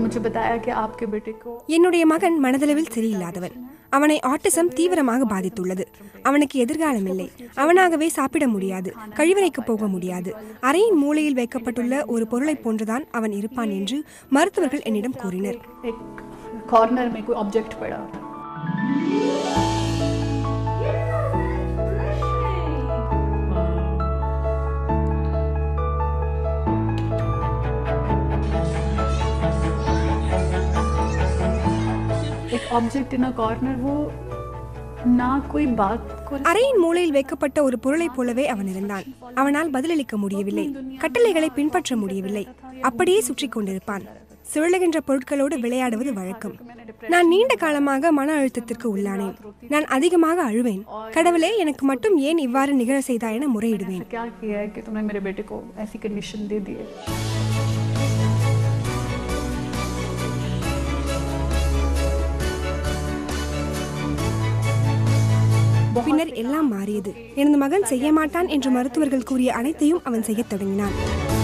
मुझे बताया कि आपके बेटे को என்னுடைய மகன் மனதளவில் சரியில்லாதவன் அவனை ஆட்டிசம் தீவிரமாக பாதித்துள்ளது அவனுக்கு எதிர்காலம் இல்லை அவனாகவே சாப்பிட முடியாது கழிவறைக்கு போக முடியாது அறையின் மூலையில் வைக்கப்பட்டுள்ள ஒரு பொருளை போன்றுதான் அவன் இருப்பான் என்று மருத்துவர்கள் என்னிடம் கூறினர் एक कॉर्नर में कोई ऑब्जेक्ट पड़ा था एक ऑब्जेक्ट इन अ कॉर्नर वो ना कोई बात को அறையின் மூலையில் வைக்கப்பட்ட ஒரு பொருளைப் போலவே அவன் இருந்தான் அவனால் பதிலளிக்க முடியவில்லை கட்டளைகளை பின்பற்ற முடியவில்லை அப்படியே சுற்றி கொண்டிருப்பான் சுழலுகின்ற பொருட்களோடு விளையாடுவது வழக்கம் நான் நீண்ட காலமாக மன அழுத்தத்திற்கு உள்ளானேன் நான் அதிகமாக அழுவேன் கடவுளே எனக்கு மட்டும் ஏன் இவ்வாறு நிகழ செய்தாய் என முறையிடுவேன் क्या किया है कि तुमने मेरे बेटे को ऐसी कंडीशन दे दी है பின்னர் எல்லாம் மாறியது எனது மகன் செய்ய மாட்டான் என்று மருத்துவர்கள் கூறிய அனைத்தையும் அவன் செய்யத் தொடங்கினான்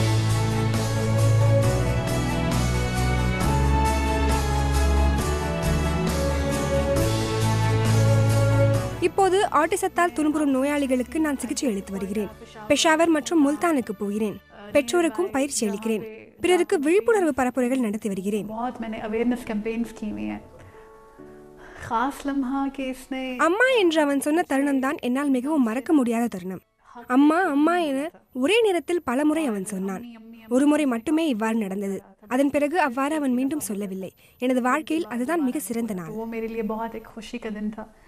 இப்போது ஆட்டிசத்தால் துன்புறும் நோயாளிகளுக்கு நான் சிகிச்சை அளித்து வருகிறேன் பெஷாவர் மற்றும் முல்தானுக்கு போகிறேன் பெற்றோருக்கும் பயிற்சி அளிக்கிறேன் பிறருக்கு விழிப்புணர்வு பரப்புரைகள் நடத்தி வருகிறேன் बहुत मैंने अवेयरनेस कैंपेन्स की हुई हैं खास लम्हा कि इसने அம்மா என்று அவன் சொன்ன தருணம் தான் என்னால் மிகவும் மறக்க முடியாத தருணம் அம்மா அம்மா என ஒரே நேரத்தில் பலமுறை அவன் சொன்னான் ஒரு முறை மட்டுமே இவ்வாறு நடந்தது அதன் பிறகு அவ்வாறு அவன் மீண்டும் சொல்லவில்லை எனது வாழ்க்கையில் அதுதான் மிக சிறந்த நாள் वो मेरे लिए बहुत एक खुशी का दिन था